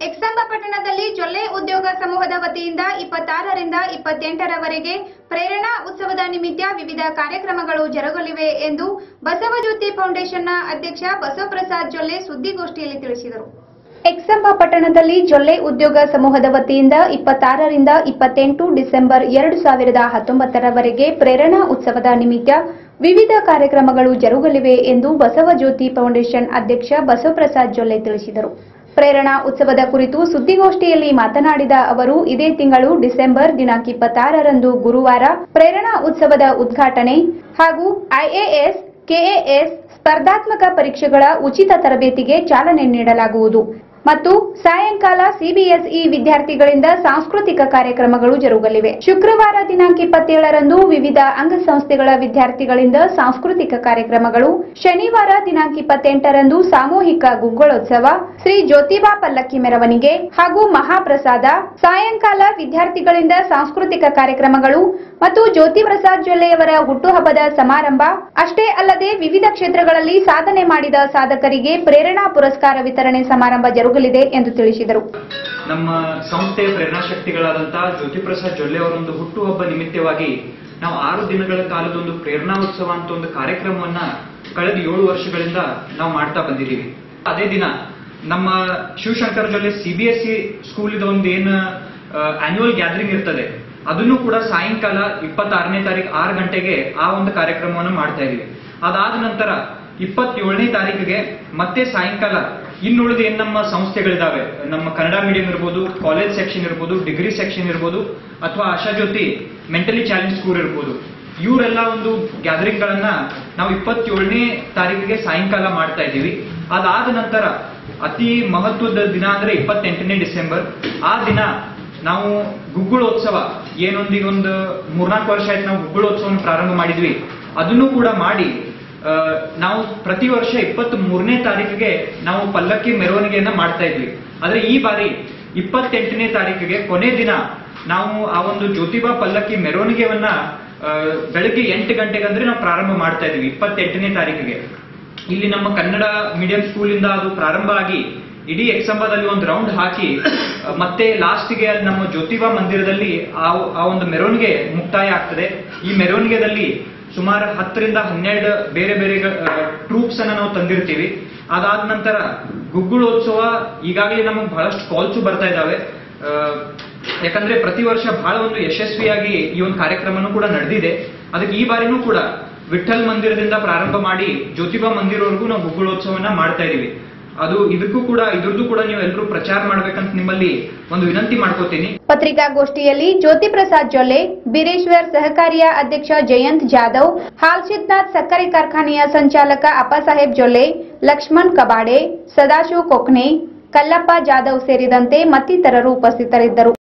ಎಕ್ಸಂಬ ಪಟ್ಟಣದಲ್ಲಿ ಜೊಲ್ಲೆ ಉದ್ಯೋಗ ಸಮೂಹದ ವತಿಯಿಂದ ಇಪ್ಪತ್ತಾರರಿಂದ ಇಪ್ಪತ್ತೆಂಟರವರೆಗೆ ಪ್ರೇರಣಾ ಉತ್ಸವದ ನಿಮಿತ್ತ ವಿವಿಧ ಕಾರ್ಯಕ್ರಮಗಳು ಜರುಗಲಿವೆ ಎಂದು ಬಸವಜ್ಯೋತಿ ಫೌಂಡೇಶನ್ನ ಅಧ್ಯಕ್ಷ ಬಸವಪ್ರಸಾದ್ ಜೊಲ್ಲೆ ಸುದ್ದಿಗೋಷ್ಠಿಯಲ್ಲಿ ತಿಳಿಸಿದರು ಎಕ್ಸಂಬ ಪಟ್ಟಣದಲ್ಲಿ ಜೊಲ್ಲೆ ಉದ್ಯೋಗ ಸಮೂಹದ ವತಿಯಿಂದ ಇಪ್ಪತ್ತಾರರಿಂದ ಇಪ್ಪತ್ತೆಂಟು ಡಿಸೆಂಬರ್ ಎರಡು ಸಾವಿರದ ಹತ್ತೊಂಬತ್ತರವರೆಗೆ ಪ್ರೇರಣಾ ಉತ್ಸವದ ನಿಮಿತ್ತ ವಿವಿಧ ಕಾರ್ಯಕ್ರಮಗಳು ಜರುಗಲಿವೆ ಎಂದು ಬಸವಜ್ಯೋತಿ ಫೌಂಡೇಶನ್ ಅಧ್ಯಕ್ಷ ಬಸವಪ್ರಸಾದ್ ಜೊಲ್ಲೆ ತಿಳಿಸಿದರು ಪ್ರೇರಣಾ ಉತ್ಸವದ ಕುರಿತು ಸುದ್ದಿಗೋಷ್ಠಿಯಲ್ಲಿ ಮಾತನಾಡಿದ ಅವರು ಇದೇ ತಿಂಗಳು ಡಿಸೆಂಬರ್ ದಿನಾಂಕ ಇಪ್ಪತ್ತಾರರಂದು ಗುರುವಾರ ಪ್ರೇರಣಾ ಉತ್ಸವದ ಉದ್ಘಾಟನೆ ಹಾಗೂ ಐಎಎಸ್ ಕೆಎಎಸ್ ಸ್ಪರ್ಧಾತ್ಮಕ ಪರೀಕ್ಷೆಗಳ ಉಚಿತ ತರಬೇತಿಗೆ ಚಾಲನೆ ನೀಡಲಾಗುವುದು ಮತ್ತು ಸಾಯಂಕಾಲ ಸಿಬಿಎಸ್ಇ ವಿದ್ಯಾರ್ಥಿಗಳಿಂದ ಸಾಂಸ್ಕೃತಿಕ ಕಾರ್ಯಕ್ರಮಗಳು ಜರುಗಲಿವೆ ಶುಕ್ರವಾರ ದಿನಾಂಕ ಇಪ್ಪತ್ತೇಳರಂದು ವಿವಿಧ ಅಂಗಸಂಸ್ಥೆಗಳ ವಿದ್ಯಾರ್ಥಿಗಳಿಂದ ಸಾಂಸ್ಕೃತಿಕ ಕಾರ್ಯಕ್ರಮಗಳು ಶನಿವಾರ ದಿನಾಂಕ ಇಪ್ಪತ್ತೆಂಟರಂದು ಸಾಮೂಹಿಕ ಗುಗ್ಗಳೋತ್ಸವ ಶ್ರೀ ಜ್ಯೋತಿಬಾ ಪಲ್ಲಕ್ಕಿ ಮೆರವಣಿಗೆ ಹಾಗೂ ಮಹಾಪ್ರಸಾದ ಸಾಯಂಕಾಲ ವಿದ್ಯಾರ್ಥಿಗಳಿಂದ ಸಾಂಸ್ಕೃತಿಕ ಕಾರ್ಯಕ್ರಮಗಳು ಮತ್ತು ಜ್ಯೋತಿ ಪ್ರಸಾದ್ ಜೊಲ್ಲೆಯವರ ಹುಟ್ಟುಹಬ್ಬದ ಸಮಾರಂಭ ಅಷ್ಟೇ ಅಲ್ಲದೆ ವಿವಿಧ ಕ್ಷೇತ್ರಗಳಲ್ಲಿ ಸಾಧನೆ ಮಾಡಿದ ಸಾಧಕರಿಗೆ ಪ್ರೇರಣಾ ಪುರಸ್ಕಾರ ವಿತರಣೆ ಸಮಾರಂಭ ಜರುಗಲಿದೆ ಎಂದು ತಿಳಿಸಿದರು ನಮ್ಮ ಸಂಸ್ಥೆಯ ಪ್ರೇರಣಾಶಕ್ತಿಗಳಾದಂತಹ ಜ್ಯೋತಿ ಪ್ರಸಾದ್ ಜೊಲ್ಲೆ ಅವರೊಂದು ಹುಟ್ಟುಹಬ್ಬ ನಿಮಿತ್ತವಾಗಿ ನಾವು ಆರು ದಿನಗಳ ಕಾಲದ ಒಂದು ಪ್ರೇರಣಾ ಉತ್ಸವ ಅಂತ ಒಂದು ಕಾರ್ಯಕ್ರಮವನ್ನ ಕಳೆದ ಏಳು ವರ್ಷಗಳಿಂದ ನಾವು ಮಾಡ್ತಾ ಬಂದಿದ್ದೀವಿ ಅದೇ ದಿನ ನಮ್ಮ ಶಿವಶಂಕರ್ ಜೊಲ್ಲೆ ಸಿಬಿಎಸ್ಇ ಸ್ಕೂಲ್ ಒಂದು ಏನು ಆನ್ಯುವಲ್ ಗ್ಯಾದರಿಂಗ್ ಇರ್ತದೆ ಅದನ್ನು ಕೂಡ ಸಾಯಂಕಾಲ ಇಪ್ಪತ್ತಾರನೇ ತಾರೀಕು ಆರು ಗಂಟೆಗೆ ಆ ಒಂದು ಕಾರ್ಯಕ್ರಮವನ್ನು ಮಾಡ್ತಾ ಇದೀವಿ ಅದಾದ ನಂತರ ಇಪ್ಪತ್ತೇಳನೇ ತಾರೀಕಿಗೆ ಮತ್ತೆ ಸಾಯಂಕಾಲ ಇನ್ನುಳಿದ ಏನ್ ನಮ್ಮ ಸಂಸ್ಥೆಗಳಿದಾವೆ ನಮ್ಮ ಕನ್ನಡ ಮೀಡಿಯಂ ಇರ್ಬೋದು ಕಾಲೇಜ್ ಸೆಕ್ಷನ್ ಇರ್ಬೋದು ಡಿಗ್ರಿ ಸೆಕ್ಷನ್ ಇರ್ಬೋದು ಅಥವಾ Asha Jyothi mentally challenge school ಇರ್ಬೋದು ಇವರೆಲ್ಲ ಒಂದು ಗ್ಯಾದರಿಂಗ್ ಗಳನ್ನ ನಾವು ಇಪ್ಪತ್ತೇಳನೇ ತಾರೀಕಿಗೆ ಸಾಯಂಕಾಲ ಮಾಡ್ತಾ ಇದ್ದೀವಿ ಅದಾದ ನಂತರ ಅತಿ ಮಹತ್ವದ ದಿನ ಅಂದ್ರೆ ಇಪ್ಪತ್ತೆಂಟನೇ ಡಿಸೆಂಬರ್ ಆ ದಿನ ನಾವು ಗುಗ್ಗುಳೋತ್ಸವ ಏನೊಂದು ಈಗ ಒಂದು ಮೂರ್ನಾಲ್ಕು ವರ್ಷ ಆಯ್ತು ನಾವು ಗುಗ್ಗುಳೋತ್ಸವವನ್ನು ಪ್ರಾರಂಭ ಮಾಡಿದ್ವಿ ಅದನ್ನು ಕೂಡ ಮಾಡಿ ಆ, ನಾವು ಪ್ರತಿ ವರ್ಷ ಇಪ್ಪತ್ತ್ ಮೂರನೇ ತಾರೀಕಿಗೆ ನಾವು ಪಲ್ಲಕ್ಕಿ ಮೆರವಣಿಗೆಯನ್ನ ಮಾಡ್ತಾ ಇದ್ವಿ ಆದ್ರೆ ಈ ಬಾರಿ ಇಪ್ಪತ್ತೆಂಟನೇ ತಾರೀಕಿಗೆ ಕೊನೆ ದಿನ ನಾವು ಆ ಒಂದು ಜ್ಯೋತಿಬಾ ಪಲ್ಲಕ್ಕಿ ಮೆರವಣಿಗೆಯನ್ನ ಆ, ಬೆಳಗ್ಗೆ ಎಂಟು ಗಂಟೆಗೆ ಅಂದ್ರೆ ನಾವು ಪ್ರಾರಂಭ ಮಾಡ್ತಾ ಇದ್ವಿ ಇಪ್ಪತ್ತೆಂಟನೇ ತಾರೀಕಿಗೆ ಇಲ್ಲಿ ನಮ್ಮ ಕನ್ನಡ ಮೀಡಿಯಂ ಸ್ಕೂಲಿಂದ ಅದು ಪ್ರಾರಂಭ ಆಗಿ ಇಡೀ ಎಕ್ಸಂಬದಲ್ಲಿ ಒಂದು ರೌಂಡ್ ಹಾಕಿ ಆ, ಮತ್ತೆ ಲಾಸ್ಟ್ಗೆ ಅಲ್ಲಿ ನಮ್ಮ ಜ್ಯೋತಿಬಾ ಮಂದಿರದಲ್ಲಿ ಆ ಆ ಒಂದು ಮೆರವಣಿಗೆ ಮುಕ್ತಾಯ ಆಗ್ತದೆ ಈ ಮೆರವಣಿಗೆದಲ್ಲಿ ಸುಮಾರು ಹತ್ತರಿಂದ ಹನ್ನೆರಡು ಬೇರೆ ಬೇರೆ ಟ್ರೂಪ್ಸ್ ಅನ್ನ ನಾವು ತಂದಿರ್ತೀವಿ ಅದಾದ ನಂತರ ಗುಗ್ಗುಳೋತ್ಸವ ಈಗಾಗಲೇ ನಮಗೆ ಬಹಳಷ್ಟು ಕಾಲ್ಸು ಬರ್ತಾ ಇದಾವೆ ಆ, ಯಾಕಂದ್ರೆ ಪ್ರತಿ ವರ್ಷ ಬಹಳ ಒಂದು ಯಶಸ್ವಿಯಾಗಿ ಈ ಒಂದು ಕಾರ್ಯಕ್ರಮನೂ ಕೂಡ ನಡೆದಿದೆ ಅದಕ್ಕೆ ಈ ಬಾರಿನೂ ಕೂಡ ವಿಠಲ್ ಮಂದಿರದಿಂದ ಪ್ರಾರಂಭ ಮಾಡಿ ಜ್ಯೋತಿಬಾ ಮಂದಿರವರೆಗೂ ನಾವು ಗುಗ್ಗುಳೋತ್ಸವನ ಮಾಡ್ತಾ ಇದೀವಿ ಅದು ಇದಕ್ಕೂ ಕೂಡ ಇದ್ರದ್ದು ಕೂಡ ನೀವು ಎಲ್ಲರೂ ಪ್ರಚಾರ ಮಾಡ್ಬೇಕಂತ ನಿಮ್ಮಲ್ಲಿ ಒಂದು ವಿನಂತಿ ಮಾಡ್ಕೋತೀನಿ ಪತ್ರಿಕಾಗೋಷ್ಠಿಯಲ್ಲಿ ಜ್ಯೋತಿ ಪ್ರಸಾದ್ ಜೊಲ್ಲೆ ಬೀರೇಶ್ವರ್ ಸಹಕಾರಿಯ ಅಧ್ಯಕ್ಷ ಜಯಂತ್ ಜಾಧವ್ ಹಾಲ್ಸಿದ್ನಾಥ್ ಸಕ್ಕರೆ ಕಾರ್ಖಾನೆಯ ಸಂಚಾಲಕ ಅಪ್ಪಾಸಾಹೇಬ್ ಜೊಲ್ಲೆ ಲಕ್ಷ್ಮಣ್ ಕಬಾಡೆ ಸದಾಶಿವ್ ಕೊಕ್ನೆ ಕಲ್ಲಪ್ಪ ಜಾಧವ್ ಸೇರಿದಂತೆ ಮತ್ತಿತರರು ಉಪಸ್ಥಿತರಿದ್ದರು